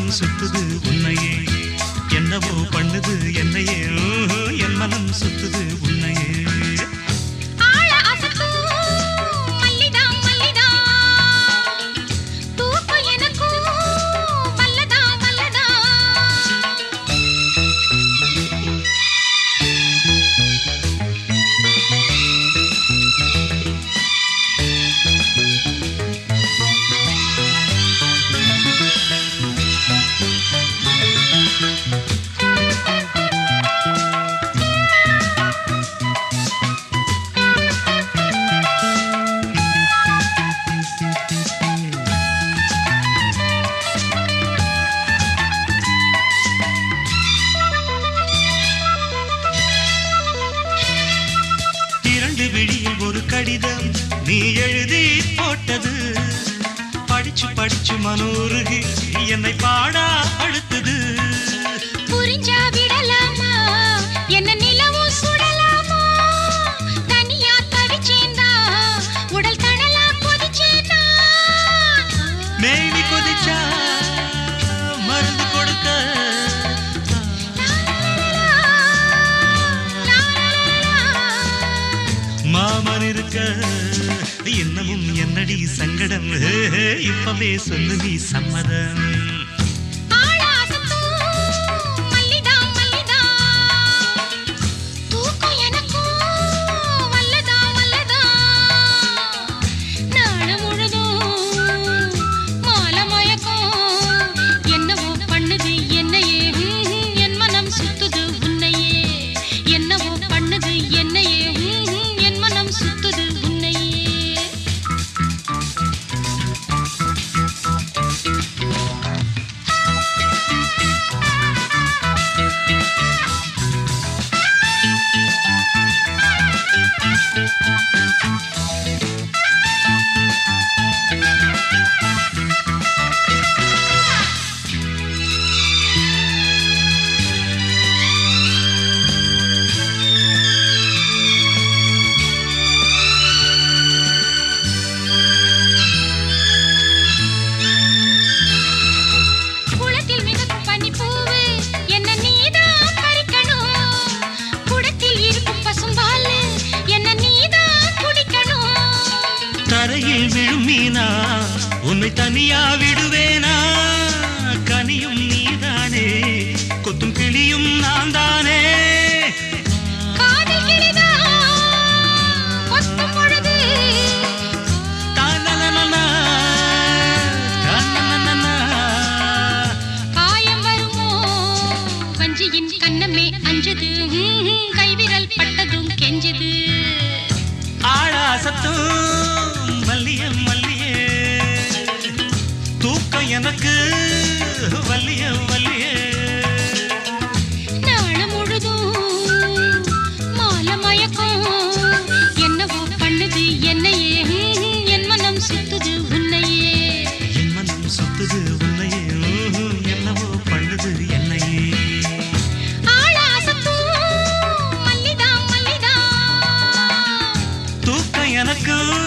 மனம் சுத்துது உன்னையே என்னவோ பண்ணுது என்னையே ஊஹு, என் மனம் சுத்துது உன்னையே ஆள அசத்தும் மல்லிதா மல்லிதா தூக்கம் எனக்கும் வல்லதா வல்லதா இரண்டு விழியில் ஒரு கடிதம் நீ எழுதி போட்டது படிச்சு படிச்சு மனோருகி என்னை பாடா அழுத்தது புரிஞ்சா விடலாமா என்ன நிலவும் சுடலாமா தனியா தவிச்சேந்தா உடல் தடலா கொதிச்சேந்தா மேனி கொதிச்சா மருந்து கொடுக்க மாமன் இருக்க இன்னமும் என்னடி சங்கடம் ஹே, ஹே, இப்பவே சொல்லு நீ சம்மதம் மல்லிதா மல்லிதா தூக்கம் எனக்கும் வல்லதா வல்லதா நாடு முழுதும் மாலை மயக்கம் என்னவோ பண்ணுது என்னையே ஹம், ஹம், என் மனம் சுத்துது உன்னையே என்னவோ பண்ணுது என்னையே ஹம், ஹம், என் மனம் சுத்துது உன்னையே குளத்தில் மிதக்கும் பனிப்பூவு என்ன நீதான் பறிக்கணும் குடத்தில் இருக்கும் பசும்பால் என்ன நீதான் குடிக்கணும் தரையில் விழும் மீனா உன்னை தனியா விடுவேனா கனியும் நீதானே கொத்தும் கிளியும் நான் தானே காதல் கிளிதான் கொத்தும் பொழுது தானனனனா, தானனனனா. காயம் வருமோ வஞ்சியின் கண்ணமே அஞ்சது ஹம், ஹம், கைவிரல் பட்டதும் கெஞ்சுது ஆழாசத்தும் மல்லிய மல்லியே தூக்கம் எனக்கு வல்லிய வல்லியே நாளு முழுதும் மாலை மயக்கம் என்னவோ பண்ணுது என்னையே ஹம், ஹம், என் மனம் சுத்துது உன்னையே என் மனம் சுத்துது உன்னையே ஊஹு, என்னவோ பண்ணுது என்னையே ஆளாசத்தும் மல்லிதா மல்லிதா தூக்கம் எனக்கு